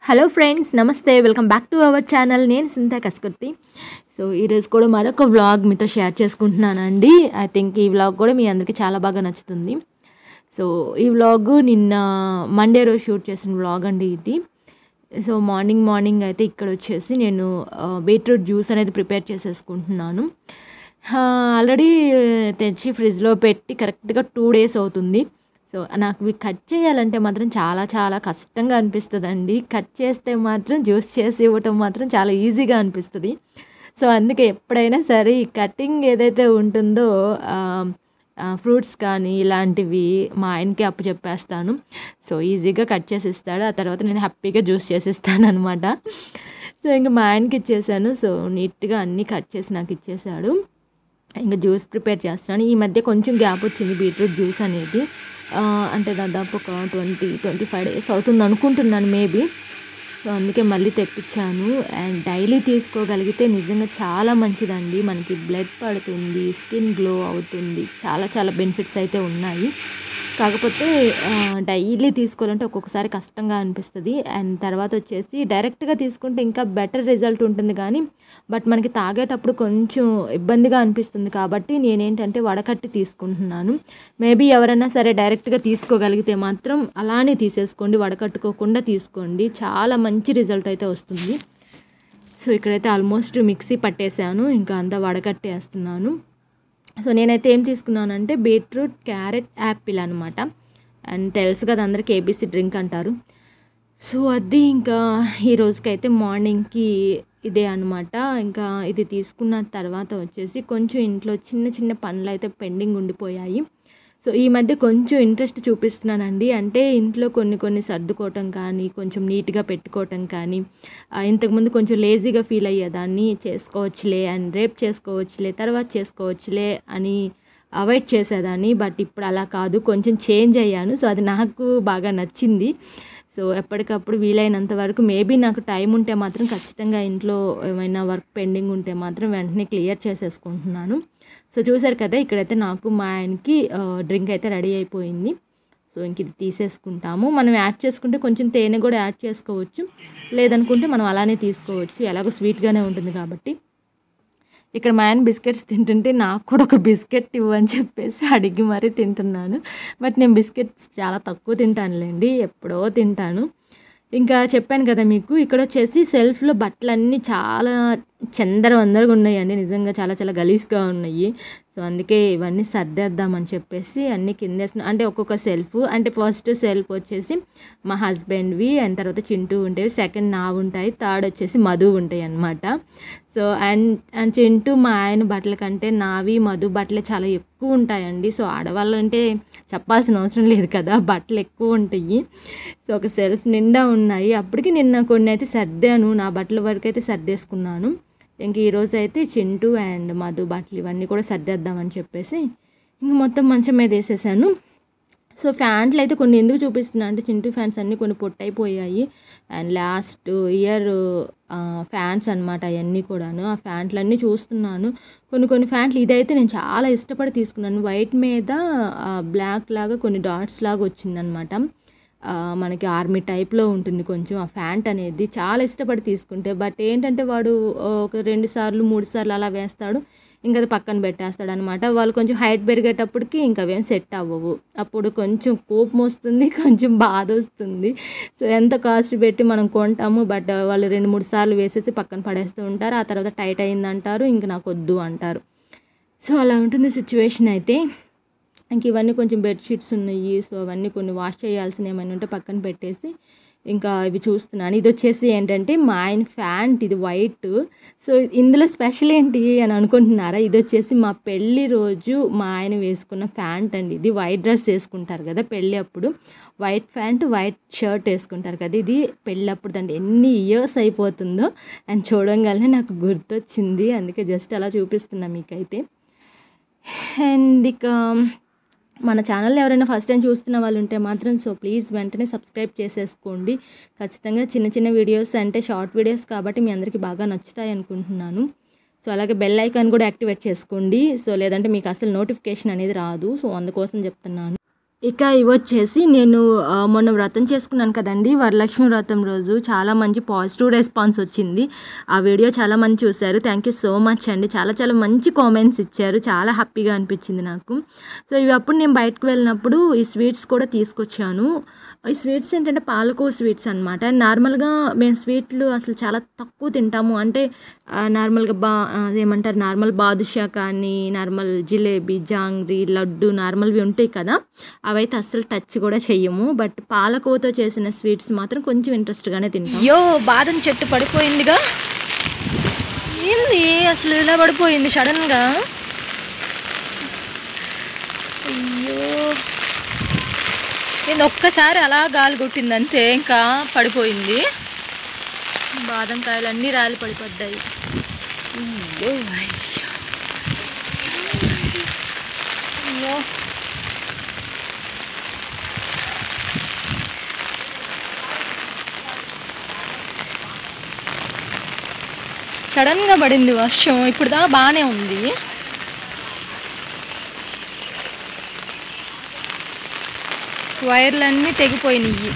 hello friends నమస్తే welcome back to our channel నేను సుంతా కస్కర్తి సో ఈరోజు కూడా మరొక వ్లాగ్ మీతో షేర్ చేసుకుంటున్నానండి ఐ థింక్ ఈ వ్లాగ్ కూడా మీ అందరికీ చాలా బాగా నచ్చుతుంది సో ఈ వ్లాగ్ నిన్న మండే రోజు షూట్ చేసిన వ్లాగ్ అండి ఇది సో మార్నింగ్ మార్నింగ్ అయితే ఇక్కడ వచ్చేసి నేను బీట్రూట్ జ్యూస్ అనేది ప్రిపేర్ చేసేసుకుంటున్నాను ఆల్రెడీ తెచ్చి ఫ్రిడ్జ్లో పెట్టి కరెక్ట్గా టూ డేస్ అవుతుంది సో నాకు ఇవి కట్ చేయాలంటే మాత్రం చాలా చాలా కష్టంగా అనిపిస్తుందండి కట్ చేస్తే మాత్రం జ్యూస్ చేసి ఇవ్వటం మాత్రం చాలా ఈజీగా అనిపిస్తుంది సో అందుకే ఎప్పుడైనా సరే ఈ కటింగ్ ఏదైతే ఉంటుందో ఫ్రూట్స్ కానీ ఇలాంటివి మా ఆయనకి అప్పు చెప్పేస్తాను సో ఈజీగా కట్ చేసి ఇస్తాడు ఆ తర్వాత నేను హ్యాపీగా జ్యూస్ చేసి ఇస్తాను అనమాట సో ఇంకా మా ఆయనకి ఇచ్చేసాను సో నీట్గా అన్నీ కట్ చేసి నాకు ఇచ్చేసాడు ఇంకా జ్యూస్ ప్రిపేర్ చేస్తున్నాను ఈ మధ్య కొంచెం గ్యాప్ వచ్చింది బీట్రూట్ జ్యూస్ అనేది అంటే దాదాపు ఒక ట్వంటీ ట్వంటీ ఫైవ్ డేస్ అవుతుంది అనుకుంటున్నాను మేబీ సో అందుకే మళ్ళీ తెప్పించాను అండ్ డైలీ తీసుకోగలిగితే నిజంగా చాలా మంచిదండి మనకి బ్లడ్ పడుతుంది స్కిన్ గ్లో అవుతుంది చాలా చాలా బెనిఫిట్స్ అయితే ఉన్నాయి కాకపోతే డైలీ తీసుకోవాలంటే ఒక్కొక్కసారి కష్టంగా అనిపిస్తుంది అండ్ తర్వాత వచ్చేసి డైరెక్ట్గా తీసుకుంటే ఇంకా బెటర్ రిజల్ట్ ఉంటుంది కానీ బట్ మనకి తాగేటప్పుడు కొంచెం ఇబ్బందిగా అనిపిస్తుంది కాబట్టి నేనేంటంటే వడకట్టి తీసుకుంటున్నాను మేబీ ఎవరైనా సరే డైరెక్ట్గా తీసుకోగలిగితే మాత్రం అలానే తీసేసుకోండి వడకట్టుకోకుండా తీసుకోండి చాలా మంచి రిజల్ట్ అయితే వస్తుంది సో ఇక్కడైతే ఆల్మోస్ట్ మిక్సీ పట్టేశాను ఇంకా అంతా వడకట్టేస్తున్నాను సో నేనైతే ఏం తీసుకున్నానంటే బీట్రూట్ క్యారెట్ యాపిల్ అనమాట అండ్ తెలుసు కదా అందరికి ఏబీసీ డ్రింక్ అంటారు సో అది ఇంకా ఈ రోజుకైతే మార్నింగ్కి ఇదే అనమాట ఇంకా ఇది తీసుకున్న తర్వాత వచ్చేసి కొంచెం ఇంట్లో చిన్న చిన్న పనులు అయితే పెండింగ్ ఉండిపోయాయి సో ఈ మధ్య కొంచెం ఇంట్రెస్ట్ చూపిస్తున్నానండి అంటే ఇంట్లో కొన్ని కొన్ని సర్దుకోవటం కానీ కొంచెం నీట్గా పెట్టుకోవటం కానీ ఇంతకుముందు కొంచెం లేజీగా ఫీల్ అయ్యేదాన్ని చేసుకోవచ్చులే అండ్ రేపు చేసుకోవచ్చులే తర్వాత చేసుకోవచ్చులే అని అవాయిడ్ చేసేదాన్ని బట్ ఇప్పుడు అలా కాదు కొంచెం చేంజ్ అయ్యాను సో అది నాకు బాగా నచ్చింది సో ఎప్పటికప్పుడు వీలైనంత వరకు మేబీ నాకు టైం ఉంటే మాత్రం ఖచ్చితంగా ఇంట్లో ఏమైనా వర్క్ పెండింగ్ ఉంటే మాత్రం వెంటనే క్లియర్ చేసేసుకుంటున్నాను సో చూసారు కదా ఇక్కడైతే నాకు మా ఆయనకి డ్రింక్ అయితే రెడీ అయిపోయింది సో ఇంక ఇది తీసేసుకుంటాము మనం యాడ్ చేసుకుంటే కొంచెం తేనె కూడా యాడ్ చేసుకోవచ్చు లేదనుకుంటే మనం అలానే తీసుకోవచ్చు ఎలాగో స్వీట్గానే ఉంటుంది కాబట్టి ఇక్కడ మా ఆయన బిస్కెట్స్ తింటుంటే నాకు కూడా ఒక బిస్కెట్ ఇవ్వని చెప్పేసి అడిగి మరీ తింటున్నాను బట్ నేను బిస్కెట్స్ చాలా తక్కువ తింటానులేండి ఎప్పుడో తింటాను ఇంకా చెప్పాను కదా మీకు ఇక్కడ వచ్చేసి సెల్ఫ్లో బట్టలన్నీ చాలా చందరవందరగా ఉన్నాయండి నిజంగా చాలా చాలా గలీజ్గా ఉన్నాయి సో అందుకే ఇవన్నీ సర్దేద్దామని చెప్పేసి అన్నీ కిందేసిన అంటే ఒక్కొక్క సెల్ఫ్ అంటే ఫస్ట్ సెల్ఫ్ వచ్చేసి మా హస్బెండ్వి అండ్ తర్వాత చింటూ ఉంటాయి సెకండ్ నా ఉంటాయి థర్డ్ వచ్చేసి మధు ఉంటాయి అనమాట సో అండ్ అండ్ చింటూ మా ఆయన బట్టల కంటే నావి మధు బట్టలు చాలా ఎక్కువ ఉంటాయండి సో ఆడవాళ్ళంటే చెప్పాల్సిన అవసరం లేదు కదా బట్టలు ఎక్కువ ఉంటాయి సో ఒక సెల్ఫ్ నిండా ఉన్నాయి అప్పటికి నిన్న కొన్ని అయితే సర్దాను నా బట్టల వరకు అయితే సర్దేసుకున్నాను ఇంక ఈరోజు అయితే చింటూ అండ్ మధు బట్టలు ఇవన్నీ కూడా సర్దేద్దామని చెప్పేసి ఇంక మొత్తం మంచం మీద వేసేసాను సో ఫ్యాన్లు అయితే కొన్ని ఎందుకు చూపిస్తున్నా అంటే చింటూ ఫ్యాన్స్ అన్నీ కొన్ని పొట్టయిపోయాయి అండ్ లాస్ట్ ఇయర్ ఫ్యాన్స్ అనమాట అవన్నీ కూడాను ఆ ఫ్యాన్లన్నీ చూస్తున్నాను కొన్ని కొన్ని ఫ్యాన్లు ఇదైతే నేను చాలా ఇష్టపడి తీసుకున్నాను వైట్ మీద బ్లాక్ లాగా కొన్ని డాట్స్ లాగా వచ్చిందనమాట మనకి ఆర్మీ టైప్లో ఉంటుంది కొంచెం ఆ ఫ్యాంట్ అనేది చాలా ఇష్టపడి తీసుకుంటే బట్ ఏంటంటే వాడు ఒక రెండు సార్లు మూడు సార్లు అలా వేస్తాడు ఇంకా అది పక్కన పెట్టేస్తాడు అనమాట వాళ్ళు కొంచెం హైట్ పెరిగేటప్పటికి ఇంకా అవేం సెట్ అవ్వవు అప్పుడు కొంచెం కోపం వస్తుంది కొంచెం బాధ వస్తుంది సో ఎంత కాస్ట్ పెట్టి మనం కొంటాము బట్ వాళ్ళు రెండు మూడు సార్లు వేసేసి పక్కన పడేస్తూ ఉంటారు ఆ తర్వాత టైట్ అయిందంటారు ఇంక నాకు వద్దు అంటారు సో అలా ఉంటుంది సిచ్యువేషన్ అయితే ఇంక ఇవన్నీ కొంచెం బెడ్షీట్స్ ఉన్నాయి సో అవన్నీ కొన్ని వాష్ చేయాల్సిన ఏమైనా ఉంటే పక్కన పెట్టేసి ఇంకా ఇవి చూస్తున్నాను ఇది వచ్చేసి ఏంటంటే మా ఆయన ఫ్యాంట్ ఇది వైట్ సో ఇందులో స్పెషల్ ఏంటి అని అనుకుంటున్నారా ఇది వచ్చేసి మా పెళ్ళి రోజు మా ఆయన వేసుకున్న ఫ్యాంట్ అండి ఇది వైట్ డ్రెస్ వేసుకుంటారు కదా పెళ్ళి అప్పుడు వైట్ ఫ్యాంట్ వైట్ షర్ట్ వేసుకుంటారు కదా ఇది పెళ్ళి అప్పుడు అండి ఎన్ని ఇయర్స్ అయిపోతుందో అండ్ చూడంగానే నాకు గుర్తొచ్చింది అందుకే జస్ట్ అలా చూపిస్తున్నా మీకైతే అండ్ ఇక మన ఛానల్ ఎవరైనా ఫస్ట్ టైం చూస్తున్న వాళ్ళు ఉంటే మాత్రం సో ప్లీజ్ వెంటనే సబ్స్క్రైబ్ చేసేసుకోండి ఖచ్చితంగా చిన్న చిన్న వీడియోస్ అంటే షార్ట్ వీడియోస్ కాబట్టి మీ అందరికీ బాగా నచ్చుతాయి అనుకుంటున్నాను సో అలాగే బెల్ ఐకాన్ కూడా యాక్టివేట్ చేసుకోండి సో లేదంటే మీకు అసలు నోటిఫికేషన్ అనేది రాదు సో అందుకోసం చెప్తున్నాను ఇక ఇవి వచ్చేసి నేను ఆ, మొన్న వ్రతం చేసుకున్నాను కదండి వరలక్ష్మి వ్రతం రోజు చాలా మంచి పాజిటివ్ రెస్పాన్స్ వచ్చింది ఆ వీడియో చాలా మంది చూశారు థ్యాంక్ యూ సో మచ్ అండి చాలా చాలా మంచి కామెంట్స్ ఇచ్చారు చాలా హ్యాపీగా అనిపించింది నాకు సో ఇవి అప్పుడు నేను బయటకు వెళ్ళినప్పుడు ఈ స్వీట్స్ కూడా తీసుకొచ్చాను ఈ స్వీట్స్ ఏంటంటే పాలకో స్వీట్స్ అనమాట నార్మల్గా మేము స్వీట్లు అసలు చాలా తక్కువ తింటాము అంటే ఆ, నార్మల్గా బా ఆ, ఏమంటారు నార్మల్ బాదుషా కానీ నార్మల్ జిలేబీ జాంగ్రీ లడ్డు నార్మల్వి ఉంటాయి కదా అవైతే అస్సలు టచ్ కూడా చెయ్యము బట్ పాలకోతో చేసిన స్వీట్స్ మాత్రం కొంచెం ఇంట్రెస్ట్గానే తింటాం అయ్యో బాదం చెట్టు పడిపోయిందిగా ఏంది అసలు ఇలా పడిపోయింది సడన్గా అయ్యో నేను ఒక్కసారి అలా గాలి కొట్టింది అంతే ఇంకా పడిపోయింది బాదం కాయలు అన్నీ రాలి పడిపడ్డాయి అయ్యో అయ్యో అయ్యో సడన్గా పడింది వర్షం ఇప్పుడు దాకా బాగానే ఉంది వైర్లన్నీ తెగిపోయినాయి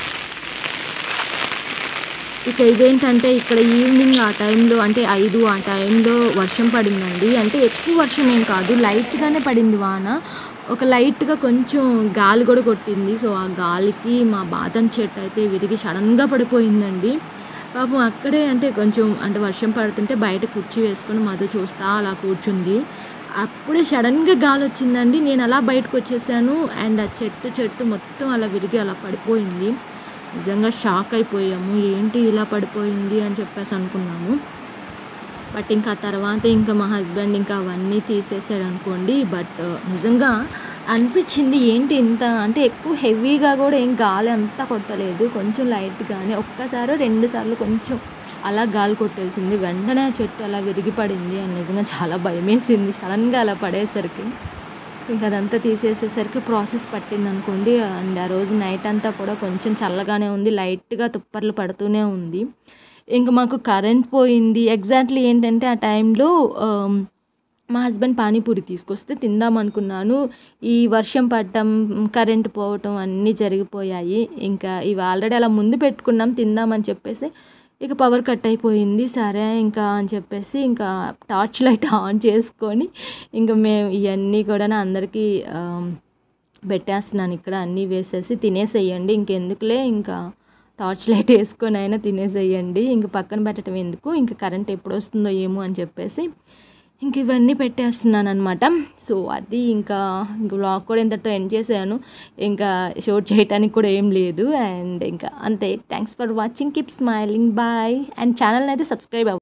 ఇక ఇదేంటంటే ఇక్కడ ఈవినింగ్ ఆ టైంలో అంటే ఐదు ఆ టైంలో వర్షం పడిందండి అంటే ఎక్కువ వర్షం ఏం కాదు లైట్గానే పడింది వాన ఒక లైట్గా కొంచెం గాలి కూడా కొట్టింది సో ఆ గాలికి మా బాదం చెట్టు అయితే విరిగి సడన్గా పడిపోయిందండి పాపం అక్కడే అంటే కొంచెం అంటే వర్షం పడుతుంటే బయట కుర్చీ వేసుకొని మధు చూస్తా అలా కూర్చుంది అప్పుడే సడన్గా గాలి వచ్చిందండి నేను అలా బయటకు వచ్చేసాను అండ్ ఆ చెట్టు చెట్టు మొత్తం అలా విరిగి అలా పడిపోయింది నిజంగా షాక్ అయిపోయాము ఏంటి ఇలా పడిపోయింది అని చెప్పేసి అనుకున్నాము బట్ ఇంకా తర్వాత ఇంకా మా హస్బెండ్ ఇంకా అవన్నీ తీసేసాడు అనుకోండి బట్ నిజంగా అనిపించింది ఏంటి ఇంత అంటే ఎక్కువ హెవీగా కూడా ఏం గాలి అంతా కొట్టలేదు కొంచెం లైట్గానే ఒక్కసారి రెండు సార్లు కొంచెం అలా గాలి కొట్టేసింది వెంటనే ఆ చెట్టు అలా విరిగి పడింది అని నిజంగా చాలా భయమేసింది సడన్గా అలా పడేసరికి ఇంకా అదంతా తీసేసేసరికి ప్రాసెస్ పట్టింది అనుకోండి అండ్ ఆ రోజు నైట్ అంతా కూడా కొంచెం చల్లగానే ఉంది లైట్గా తుప్పర్లు పడుతూనే ఉంది ఇంకా మాకు కరెంట్ పోయింది ఎగ్జాక్ట్లీ ఏంటంటే ఆ టైంలో ఆమ్, మా హస్బెండ్ పానీపూరి తీసుకొస్తే తిందాం అనుకున్నాను ఈ వర్షం పడటం కరెంట్ పోవటం అన్నీ జరిగిపోయాయి ఇంకా ఇవి ఆల్రెడీ అలా ముందు పెట్టుకున్నాం తిందామని చెప్పేసి ఇక పవర్ కట్ అయిపోయింది సరే ఇంకా అని చెప్పేసి ఇంకా టార్చ్ లైట్ ఆన్ చేసుకొని ఇంకా మేము ఇవన్నీ కూడా అందరికీ ఆమ్, పెట్టేస్తున్నాను ఇక్కడ అన్నీ వేసేసి తినేసేయండి ఇంకెందుకులే ఇంకా టార్చ్ లైట్ వేసుకొని అయినా తినేసేయండి ఇంక పక్కన పెట్టడం ఎందుకు ఇంక కరెంట్ ఎప్పుడు వస్తుందో ఏమో అని చెప్పేసి ఇంక ఇవన్నీ పెట్టేస్తున్నాను అనమాట సో అది ఇంకా ఇంక బ్లాగ్ కూడా ఇంతటితో ఎండ్ చేశాను ఇంకా షూట్ చేయడానికి కూడా ఏం లేదు అండ్ ఇంకా అంతే thanks for watching keep smiling bye and ఛానల్ని అయితే సబ్స్క్రైబ్ అవ్వ